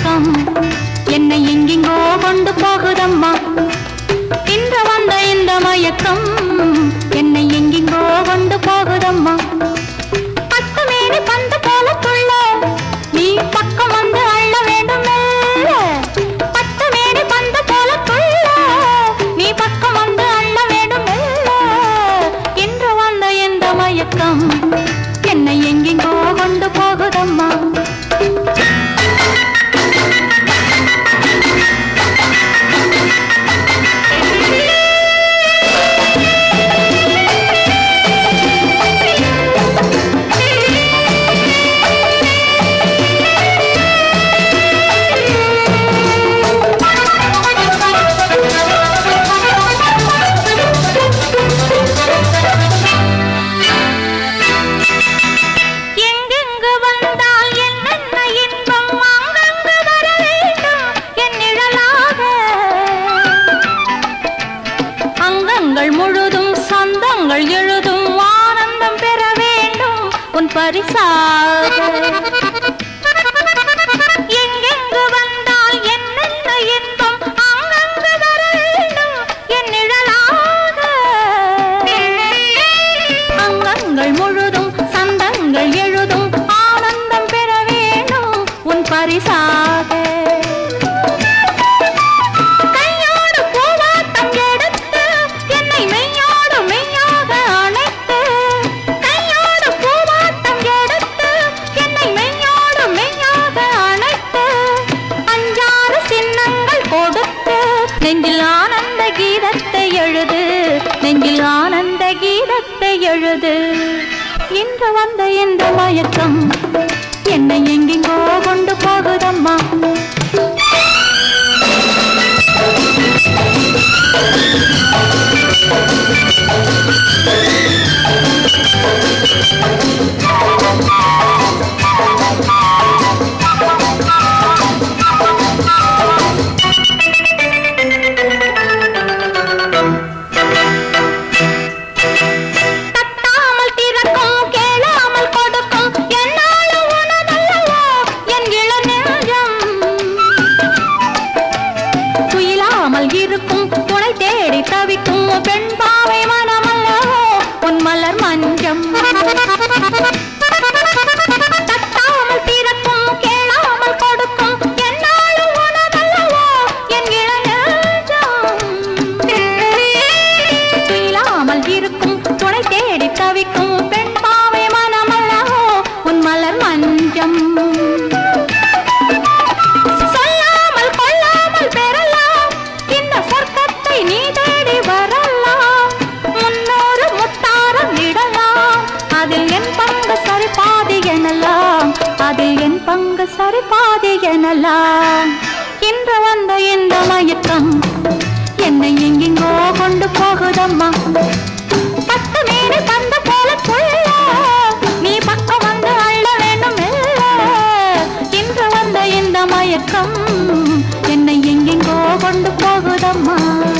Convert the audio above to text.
மயக்கம் என்னை எங்கெங்கோ கொண்டு போகுதம்மா இன்று வந்த இந்த மயக்கம் என்னை எங்கெங்கோ கொண்டு போகுதம்மா பத்து மேனி பந்து போல துள்ள நீ பக்கம் வந்து அள்ள வேண்டும் மெல்ல. பத்து மேனி பந்து போல துள்ள நீ பக்கம் வந்து அள்ள வேண்டும் மெல்ல. இன்று வந்த இந்த மயக்கம் என்னை எங்கெங்கோ கொண்டு போகுதம்மா எங்கெங்கு வந்தால் என்னென்ன இன்பம் அங்கங்கு வர வேண்டும் என் நிழலாக அங்கங்கள் முழுதும் சொந்தங்கள் எழுதும் ஆனந்தம் பெற வேண்டும் உன் பரிசாக எங்கெங்கு வந்தால் என்னென்ன இன்பம் அங்கங்கு வர வேண்டும் என் நிழலாக அங்கங்கள் முழுதும் சந்தங்கள் எழுதும் ஆனந்தம் பெற வேணும் உன் பரிசாக கையோடு பூவாட்டம் எடுத்து என்னை மெய்யோடு மெய்யாக அணைத்து கையோடு பூவாட்டம் எடுத்து என்னை மெய்யோடு மெய்யாக அணைத்து அஞ்சாறு சின்னங்கள் கொடுத்து நெஞ்சில் ஆனந்த கீதத்தை எழுது நெஞ்சில் ஆனந்த கீதத்தை எழுது இன்று வந்த இந்த மயக்கம் என்னை எங்கெங்கோ கொண்டு போகுதம்மா தட்டாமல் திறக்கும் கேளாமல் கொடுக்கும் என்னாலும் உனதல்லவோ என் இளநெஞ்சம் துயிலாமல் இருக்கும் துணை தேடி தவிக்கும் பெண் பாவை மனமல்லவோ உன் மலர் மஞ்சம் தட்டாமல் திறக்கும் கேளாமல் கொடுக்கும் என்னாலும் உனதல்லவோ என் இளநெஞ்சம் துயிலாமல் இருக்கும் துணை தேடி தவிக்கும் பெண் பாவை மனமல்லவோ உன் மலர் மஞ்சம் சொல்லாமல் கொள்ளாமல் பெறலாம் இந்த சொர்க்கத்தை நீ தேடி வரலாம் முன்னூறு முத்தாரம் இடலாம் அதில் என் பங்கு சரி பாதி எனலாம் அதில் என் பங்கு சரி பாதி எனலாம் இன்று வந்த இந்த மயக்கம் என்னை எங்கெங்கோ கொண்டு போகுதம்மா பத்து மேடு பந்த போல புள்ள நீ பக்கம் வந்து அள்ள வேண்டும் மெல்ல. இன்று வந்த இந்த மயக்கம் என்னை எங்கெங்கோ கொண்டு போகுதம்மா